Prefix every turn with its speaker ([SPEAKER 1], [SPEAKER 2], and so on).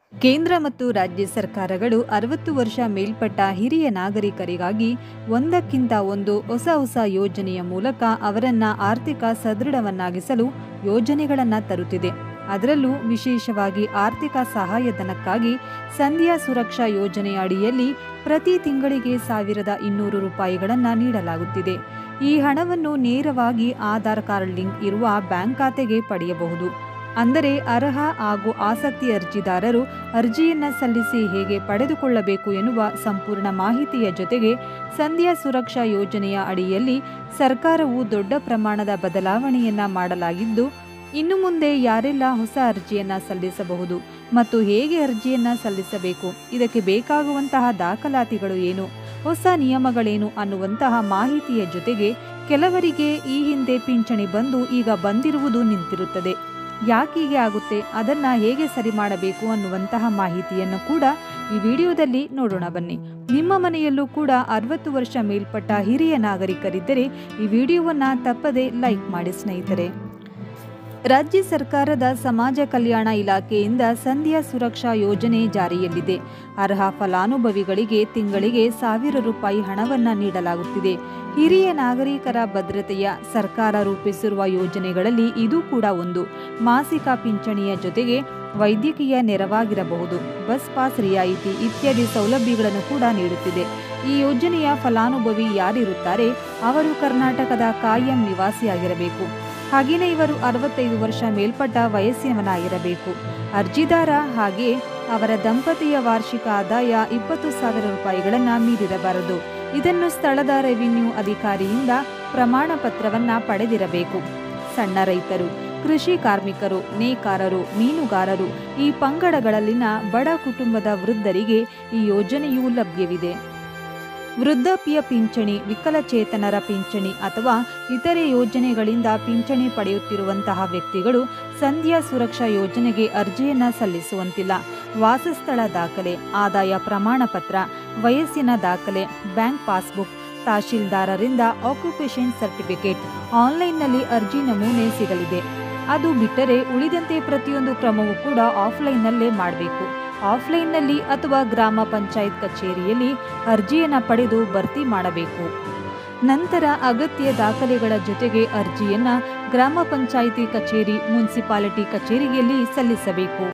[SPEAKER 1] ಕೇಂದ್ರ ಮತ್ತು ರಾಜ್ಯ ಸರ್ಕಾರಗಳು ಅರವತ್ತು ವರ್ಷ ಮೇಲ್ಪಟ್ಟ ಹಿರಿಯ ನಾಗರಿಕರಿಗಾಗಿ ಒಂದಕ್ಕಿಂತ ಒಂದು ಹೊಸ ಹೊಸ ಯೋಜನೆಯ ಮೂಲಕ ಅವರನ್ನ ಆರ್ಥಿಕ ಸದೃಢವನ್ನಾಗಿಸಲು ಯೋಜನೆಗಳನ್ನು ತರುತ್ತಿದೆ ಅದರಲ್ಲೂ ವಿಶೇಷವಾಗಿ ಆರ್ಥಿಕ ಸಹಾಯಧನಕ್ಕಾಗಿ ಸಂಧ್ಯಾ ಸುರಕ್ಷಾ ಯೋಜನೆಯ ಅಡಿಯಲ್ಲಿ ಪ್ರತಿ ತಿಂಗಳಿಗೆ ಸಾವಿರದ ಇನ್ನೂರು ರೂಪಾಯಿಗಳನ್ನು ನೀಡಲಾಗುತ್ತಿದೆ ಈ ಹಣವನ್ನು ನೇರವಾಗಿ ಆಧಾರ್ ಕಾರ್ಡ್ ಲಿಂಕ್ ಇರುವ ಬ್ಯಾಂಕ್ ಖಾತೆಗೆ ಪಡೆಯಬಹುದು ಅಂದರೆ ಅರ್ಹ ಹಾಗೂ ಆಸಕ್ತಿ ಅರ್ಜಿದಾರರು ಅರ್ಜಿಯನ್ನ ಸಲ್ಲಿಸಿ ಹೇಗೆ ಪಡೆದುಕೊಳ್ಳಬೇಕು ಎನ್ನುವ ಸಂಪೂರ್ಣ ಮಾಹಿತಿಯ ಜೊತೆಗೆ ಸಂಧ್ಯಾ ಸುರಕ್ಷಾ ಯೋಜನೆಯ ಅಡಿಯಲ್ಲಿ ಸರ್ಕಾರವು ದೊಡ್ಡ ಪ್ರಮಾಣದ ಬದಲಾವಣೆಯನ್ನ ಮಾಡಲಾಗಿದ್ದು ಇನ್ನು ಮುಂದೆ ಯಾರೆಲ್ಲ ಹೊಸ ಅರ್ಜಿಯನ್ನ ಸಲ್ಲಿಸಬಹುದು ಮತ್ತು ಹೇಗೆ ಅರ್ಜಿಯನ್ನ ಸಲ್ಲಿಸಬೇಕು ಇದಕ್ಕೆ ಬೇಕಾಗುವಂತಹ ದಾಖಲಾತಿಗಳು ಏನು ಹೊಸ ನಿಯಮಗಳೇನು ಅನ್ನುವಂತಹ ಮಾಹಿತಿಯ ಜೊತೆಗೆ ಕೆಲವರಿಗೆ ಈ ಹಿಂದೆ ಪಿಂಚಣಿ ಬಂದು ಈಗ ಬಂದಿರುವುದು ನಿಂತಿರುತ್ತದೆ ಯಾಕೀಗೆ ಆಗುತ್ತೆ ಅದನ್ನ ಹೇಗೆ ಸರಿ ಮಾಡಬೇಕು ಅನ್ನುವಂತಹ ಮಾಹಿತಿಯನ್ನು ಕೂಡ ಈ ವಿಡಿಯೋದಲ್ಲಿ ನೋಡೋಣ ಬನ್ನಿ ನಿಮ್ಮ ಮನೆಯಲ್ಲೂ ಕೂಡ ಅರವತ್ತು ವರ್ಷ ಮೇಲ್ಪಟ್ಟ ಹಿರಿಯ ನಾಗರಿಕರಿದ್ದರೆ ಈ ವಿಡಿಯೋವನ್ನ ತಪ್ಪದೆ ಲೈಕ್ ಮಾಡಿ ಸ್ನೇಹಿತರೆ ರಾಜ್ಯ ಸರ್ಕಾರದ ಸಮಾಜ ಕಲ್ಯಾಣ ಇಲಾಖೆಯಿಂದ ಸಂಧ್ಯಾ ಸುರಕ್ಷಾ ಯೋಜನೆ ಜಾರಿಯಲ್ಲಿದೆ ಅರ್ಹ ಫಲಾನುಭವಿಗಳಿಗೆ ತಿಂಗಳಿಗೆ ಸಾವಿರ ರೂಪಾಯಿ ಹಣವನ್ನು ನೀಡಲಾಗುತ್ತಿದೆ ಹಿರಿಯ ನಾಗರಿಕರ ಭದ್ರತೆಯ ಸರ್ಕಾರ ರೂಪಿಸಿರುವ ಯೋಜನೆಗಳಲ್ಲಿ ಇದು ಕೂಡ ಒಂದು ಮಾಸಿಕ ಪಿಂಚಣಿಯ ಜೊತೆಗೆ ವೈದ್ಯಕೀಯ ನೆರವಾಗಿರಬಹುದು ಬಸ್ ಪಾಸ್ ರಿಯಾಯಿತಿ ಇತ್ಯಾದಿ ಸೌಲಭ್ಯಗಳನ್ನು ಕೂಡ ನೀಡುತ್ತಿದೆ ಈ ಯೋಜನೆಯ ಫಲಾನುಭವಿ ಯಾರಿರುತ್ತಾರೆ ಅವರು ಕರ್ನಾಟಕದ ಕಾಯಂ ನಿವಾಸಿಯಾಗಿರಬೇಕು ಹಾಗೆಯೇ ಇವರು ಅರವತ್ತೈದು ವರ್ಷ ಮೇಲ್ಪಟ್ಟ ವಯಸ್ಸಿನವನಾಗಿರಬೇಕು ಅರ್ಜಿದಾರ ಹಾಗೆ ಅವರ ದಂಪತಿಯ ವಾರ್ಷಿಕ ಆದಾಯ ಇಪ್ಪತ್ತು ಸಾವಿರ ರೂಪಾಯಿಗಳನ್ನು ಮೀರಿರಬಾರದು ಇದನ್ನು ಸ್ಥಳದ ರೆವಿನ್ಯೂ ಅಧಿಕಾರಿಯಿಂದ ಪ್ರಮಾಣ ಪತ್ರವನ್ನ ಪಡೆದಿರಬೇಕು ಸಣ್ಣ ರೈತರು ಕೃಷಿ ಕಾರ್ಮಿಕರು ನೇಕಾರರು ಮೀನುಗಾರರು ಈ ಪಂಗಡಗಳಲ್ಲಿನ ಬಡ ಕುಟುಂಬದ ವೃದ್ಧರಿಗೆ ಈ ಯೋಜನೆಯು ಲಭ್ಯವಿದೆ ವೃದ್ಧಾಪ್ಯ ಪಿಂಚಣಿ ವಿಕಲಚೇತನರ ಪಿಂಚಣಿ ಅಥವಾ ಇತರೆ ಯೋಜನೆಗಳಿಂದ ಪಿಂಚಣಿ ಪಡೆಯುತ್ತಿರುವಂತಹ ವ್ಯಕ್ತಿಗಳು ಸಂಧ್ಯಾ ಸುರಕ್ಷಾ ಯೋಜನೆಗೆ ಅರ್ಜಿಯನ್ನ ಸಲ್ಲಿಸುವಂತಿಲ್ಲ ವಾಸಸ್ಥಳ ದಾಖಲೆ ಆದಾಯ ಪ್ರಮಾಣ ಪತ್ರ ವಯಸ್ಸಿನ ದಾಖಲೆ ಬ್ಯಾಂಕ್ ಪಾಸ್ಬುಕ್ ತಹಶೀಲ್ದಾರರಿಂದ ಆಕ್ಯುಪೇಷನ್ ಸರ್ಟಿಫಿಕೇಟ್ ಆನ್ಲೈನ್ನಲ್ಲಿ ಅರ್ಜಿ ನಮೂನೆ ಸಿಗಲಿದೆ ಅದು ಬಿಟ್ಟರೆ ಉಳಿದಂತೆ ಪ್ರತಿಯೊಂದು ಕ್ರಮವೂ ಕೂಡ ಆಫ್ಲೈನ್ನಲ್ಲೇ ಮಾಡಬೇಕು ಆಫ್ಲೈನ್ನಲ್ಲಿ ಅಥವಾ ಗ್ರಾಮ ಪಂಚಾಯತ್ ಕಚೇರಿಯಲ್ಲಿ ಅರ್ಜಿಯನ್ನು ಪಡೆದು ಭರ್ತಿ ಮಾಡಬೇಕು ನಂತರ ಅಗತ್ಯ ದಾಖಲೆಗಳ ಜೊತೆಗೆ ಅರ್ಜಿಯನ್ನ ಗ್ರಾಮ ಪಂಚಾಯಿತಿ ಕಚೇರಿ ಮುನ್ಸಿಪಾಲಿಟಿ ಕಚೇರಿಯಲ್ಲಿ ಸಲ್ಲಿಸಬೇಕು